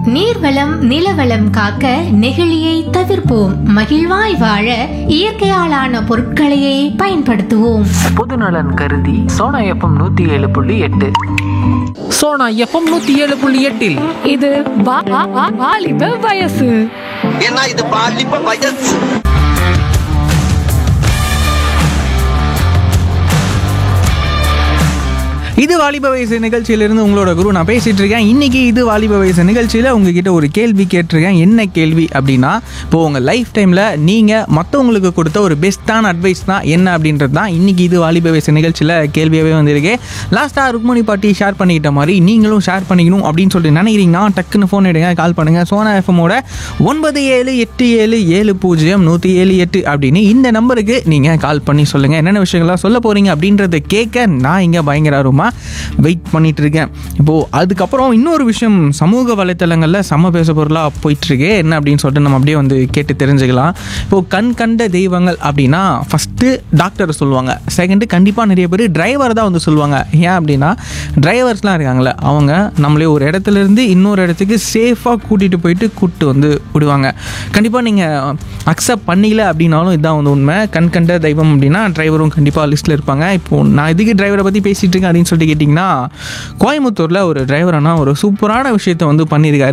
நீர்வளம் நிலவளம் காக்க நெகிழியை தவிர்ப்போம் மகிழ்வாய் வாழ இயற்கையாலான பொருட்களையே பயன்படுத்துவோம் பொதுநலன் கருதி சோனா எஃப்எம் நூற்றி ஏழு புள்ளி எட்டு சோனா எஃப்எம் நூற்றி ஏழு புள்ளி எட்டில் இது வா- வா- வா- வாலிப வயசு ஏன்னா இது பாலிப்ப வயசு இது வாலிப வயசு நிகழ்ச்சியிலிருந்து உங்களோட குரு நான் பேசிட்டு இருக்கேன் இன்னைக்கு இது வாலிப வயசு நிகழ்ச்சியில் உங்ககிட்ட ஒரு கேள்வி கேட்டிருக்கேன் என்ன கேள்வி அப்படின்னா இப்போ உங்கள் லைஃப் டைமில் நீங்கள் மற்றவங்களுக்கு கொடுத்த ஒரு பெஸ்ட்டான அட்வைஸ் தான் என்ன அப்படின்றது தான் இன்னைக்கு இது வாலிப வயசு நிகழ்ச்சியில் கேள்வியாகவே வந்திருக்கு லாஸ்ட்டாக ருக்மணி பாட்டி ஷேர் பண்ணிக்கிட்ட மாதிரி நீங்களும் ஷேர் பண்ணிக்கணும் அப்படின்னு சொல்லிட்டு நினைக்கிறீங்கன்னா டக்குன்னு ஃபோன் எடுங்க கால் பண்ணுங்கள் சோனா எஃப்எம்மோட ஒன்பது ஏழு எட்டு ஏழு ஏழு பூஜ்ஜியம் நூற்றி ஏழு எட்டு அப்படின்னு இந்த நம்பருக்கு நீங்கள் கால் பண்ணி சொல்லுங்கள் என்னென்ன விஷயங்கள்லாம் சொல்ல போகிறீங்க அப்படின்றத கேட்க நான் இங்கே பயங்கர ஆர்வமாக வெயிட் பண்ணிட்டு இருக்கேன் இப்போது அதுக்கப்புறம் இன்னொரு விஷயம் சமூக வலைத்தளங்களில் சம பேச பொருளாக போயிட்டுருக்கு என்ன அப்படின்னு சொல்லிட்டு நம்ம அப்படியே வந்து கேட்டு தெரிஞ்சுக்கலாம் இப்போது கண் கண்ட தெய்வங்கள் அப்படின்னா ஃபஸ்ட்டு டாக்டர் சொல்லுவாங்க செகண்டு கண்டிப்பாக நிறைய பேர் டிரைவர் தான் வந்து சொல்லுவாங்க ஏன் அப்படின்னா டிரைவர்ஸ்லாம் இருக்காங்களே அவங்க நம்மளே ஒரு இடத்துல இருந்து இன்னொரு இடத்துக்கு சேஃபாக கூட்டிகிட்டு போயிட்டு கூப்பிட்டு வந்து விடுவாங்க கண்டிப்பாக நீங்கள் அக்செப்ட் பண்ணிக்கல அப்படின்னாலும் இதுதான் வந்து உண்மை கண் கண்ட தெய்வம் அப்படின்னா டிரைவரும் கண்டிப்பாக லிஸ்ட்டில் இருப்பாங்க இப்போது நான் இதுக்கு டிரைவரை பற்றி பேசிகிட்டு இருக்கேன் அப்படின்னு சொல்லிட்டு கேட்டிங்கன்னா கோயம்புத்தூரில் ஒரு டிரைவர் அண்ணா ஒரு சூப்பரான விஷயத்தை வந்து பண்ணியிருக்காரு